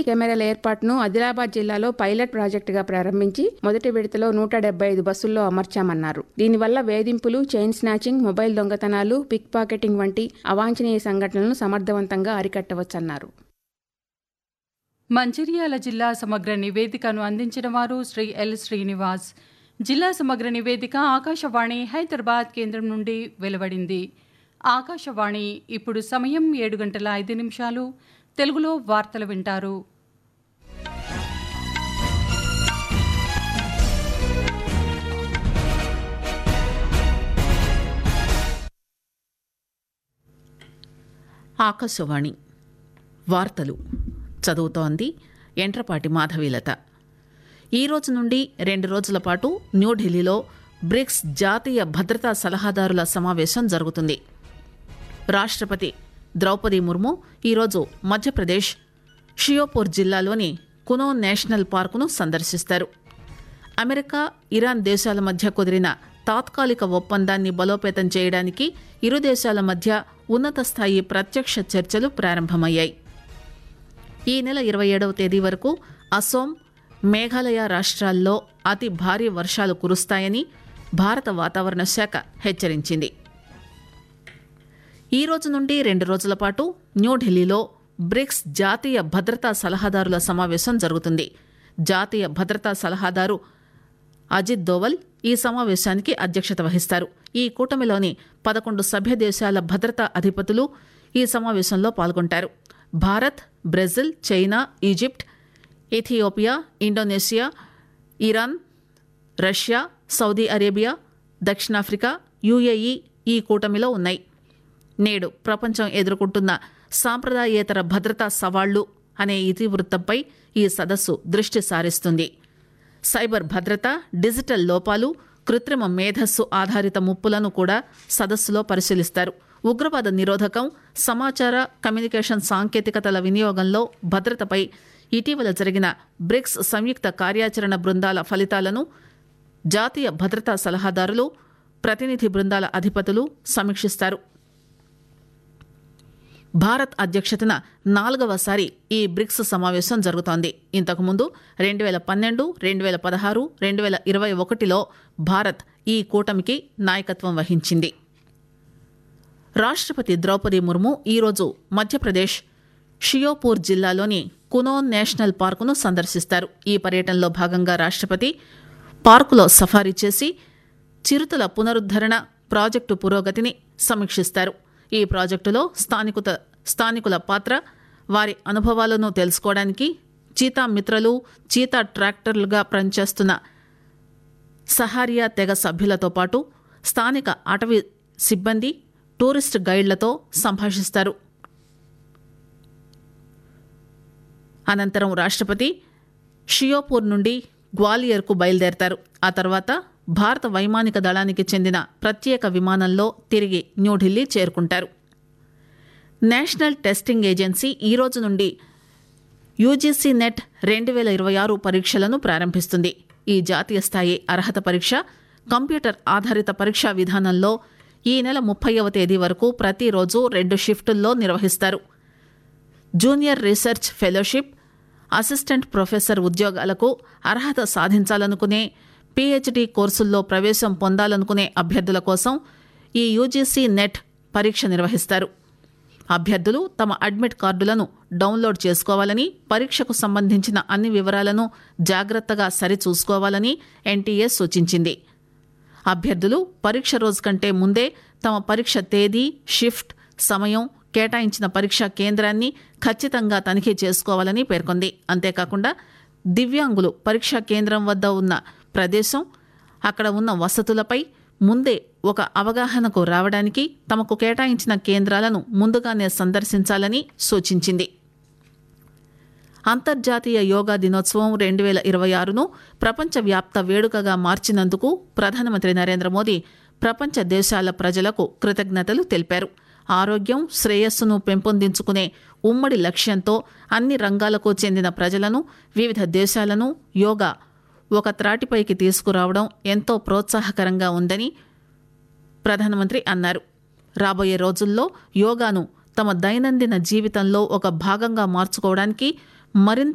కెమెరాల ఏర్పాటును ఆదిలాబాద్ జిల్లాలో పైలట్ ప్రాజెక్టుగా ప్రారంభించి మొదటి విడతలో నూట డెబ్బై ఐదు బస్సుల్లో అమర్చామన్నారు దీనివల్ల వేధింపులు చైన్ స్నాచింగ్ మొబైల్ దొంగతనాలు పిక్ పాకెటింగ్ వంటి అవాంఛనీయ సంఘటనలను సమర్థవంతంగా అరికట్టవచ్చన్నారు మంచిర్యాల జిల్లా సమగ్ర నివేదికను అందించిన వారు శ్రీ ఎల్ శ్రీనివాస్ జిల్లా సమగ్ర నివేదిక ఆకాశవాణి హైదరాబాద్ కేంద్రం నుండి వెలువడింది ఆకాశవాణి ఇప్పుడు సమయం ఏడు గంటల ఐదు నిమిషాలు తెలుగులో వార్తలు వింటారు ఆకాశవాణి వార్తలు చదువుతోంది ఎంట్రపాటి మాధవీలత ఈ రోజు నుండి రెండు రోజుల పాటు న్యూఢిల్లీలో బ్రిక్స్ జాతీయ భద్రతా సలహాదారుల సమావేశం జరుగుతుంది రాష్ట్రపతి ద్రౌపది ముర్ము ఈరోజు మధ్యప్రదేశ్ షియోపూర్ జిల్లాలోని కునో నేషనల్ పార్కును సందర్శిస్తారు అమెరికా ఇరాన్ దేశాల మధ్య కుదిరిన తాత్కాలిక ఒప్పందాన్ని బలోపేతం చేయడానికి ఇరు దేశాల మధ్య ఉన్నత స్థాయి ప్రత్యక్ష చర్చలు ప్రారంభమయ్యాయి ఈ నెల ఇరవై ఏడవ తేదీ వరకు అసోం మేఘాలయ రాష్ట్రాల్లో అతి భారీ వర్షాలు కురుస్తాయని భారత వాతావరణ శాఖ హెచ్చరించింది ఈ రోజు నుండి రెండు రోజుల పాటు న్యూఢిల్లీలో బ్రిక్స్ జాతీయ భద్రతా సలహాదారుల సమావేశం జరుగుతుంది జాతీయ భద్రతా సలహాదారు అజిత్ దోవల్ ఈ సమావేశానికి అధ్యక్షత వహిస్తారు ఈ కూటమిలోని పదకొండు సభ్య దేశాల భద్రతా అధిపతులు ఈ సమావేశంలో పాల్గొంటారు Bharat Brazil China Egypt Ethiopia Indonesia Iran Russia Saudi Arabia దక్షిణాఫ్రికా యుఏఈ ఈ కూటమిలో ఉన్నాయి నేడు ప్రపంచం ఎదుర్కొంటున్న సాంప్రదాయేతర భద్రతా సవాళ్లు అనే ఇతివృత్తంపై ఈ సదస్సు దృష్టి సారిస్తుంది సైబర్ భద్రత డిజిటల్ లోపాలు కృత్రిమ మేధస్సు ఆధారిత ముప్పులను కూడా సదస్సులో పరిశీలిస్తారు ఉగ్రవాద నిరోధకం సమాచార కమ్యూనికేషన్ సాంకేతికతల వినియోగంలో భద్రతపై ఇటీవల జరిగిన బ్రిక్స్ సంయుక్త కార్యాచరణ బృందాల ఫలితాలను జాతీయ భద్రతా సలహాదారులు ప్రతినిధి బృందాల అధిపతులు సమీక్షిస్తారు భారత్ అధ్యక్షతన నాలుగవసారి ఈ బ్రిక్స్ సమావేశం జరుగుతోంది ఇంతకుముందు రెండు వేల పన్నెండు రెండు వేల పదహారు రెండు వేల ఇరవై ఒకటిలో భారత్ ఈ కూటమికి నాయకత్వం వహించింది రాష్ట్రపతి ద్రౌపది ముర్ము ఈరోజు మధ్యప్రదేశ్ షియోపూర్ జిల్లాలోని కునోన్ నేషనల్ పార్కును సందర్శిస్తారు ఈ పర్యటనలో భాగంగా రాష్ట్రపతి పార్కులో సఫారీ చేసి చిరుతల పునరుద్ధరణ ప్రాజెక్టు పురోగతిని సమీక్షిస్తారు ఈ ప్రాజెక్టులో స్థానికుత స్థానికుల పాత్ర వారి అనుభవాలను తెలుసుకోవడానికి చీతా మిత్రలు చీతా ట్రాక్టర్లుగా పనిచేస్తున్న సహారియా తెగ సభ్యులతో పాటు స్థానిక అటవీ సిబ్బంది టూరిస్ట్ గైడ్లతో సంభాషిస్తారు అనంతరం రాష్ట్రపతి షియోపూర్ నుండి గ్వాలియర్కు బయలుదేరతారు ఆ తర్వాత భారత వైమానిక దళానికి చెందిన ప్రత్యేక విమానంలో తిరిగి న్యూఢిల్లీ చేరుకుంటారు నేషనల్ టెస్టింగ్ ఏజెన్సీ ఈ రోజు నుండి యూజీసీ నెట్ రెండు వేల ఇరవై ఆరు పరీక్షలను ప్రారంభిస్తుంది ఈ జాతీయ స్థాయి అర్హత పరీక్ష కంప్యూటర్ ఆధారిత పరీక్షా విధానంలో ఈ నెల ముప్పైవ తేదీ వరకు ప్రతిరోజు రెండు షిఫ్టుల్లో నిర్వహిస్తారు junior research fellowship assistant professor ఉద్యోగాలకు అర్హత సాధించాలనుకునే పీహెచ్డీ కోర్సుల్లో ప్రవేశం పొందాలనుకునే అభ్యర్థుల కోసం ఈ యూజీసీ నెట్ పరీక్ష నిర్వహిస్తారు అభ్యర్థులు తమ అడ్మిట్ కార్డులను డౌన్లోడ్ చేసుకోవాలని పరీక్షకు సంబంధించిన అన్ని వివరాలను జాగ్రత్తగా సరిచూసుకోవాలని ఎన్టీఏ సూచించింది అభ్యర్థులు పరీక్ష రోజు కంటే ముందే తమ పరీక్ష తేదీ షిఫ్ట్ సమయం కేటాయించిన పరీక్షా కేంద్రాన్ని ఖచ్చితంగా తనిఖీ చేసుకోవాలని పేర్కొంది అంతేకాకుండా దివ్యాంగులు పరీక్షా కేంద్రం వద్ద ఉన్న ప్రదేశం అక్కడ ఉన్న వసతులపై ముందే ఒక అవగాహనకు రావడానికి తమకు కేటాయించిన కేంద్రాలను ముందుగానే సందర్శించాలని సూచించింది అంతర్జాతీయ యోగా దినోత్సవం రెండు వేల ఇరవై ఆరును ప్రపంచవ్యాప్త వేడుకగా మార్చినందుకు ప్రధానమంత్రి నరేంద్ర మోదీ ప్రపంచ దేశాల ప్రజలకు కృతజ్ఞతలు తెలిపారు ఆరోగ్యం శ్రేయస్సును పెంపొందించుకునే ఉమ్మడి లక్ష్యంతో అన్ని రంగాలకు చెందిన ప్రజలను వివిధ దేశాలను యోగా ఒక త్రాటిపైకి తీసుకురావడం ఎంతో ప్రోత్సాహకరంగా ఉందని ప్రధానమంత్రి అన్నారు రాబోయే రోజుల్లో యోగాను తమ దైనందిన జీవితంలో ఒక భాగంగా మార్చుకోవడానికి మరింత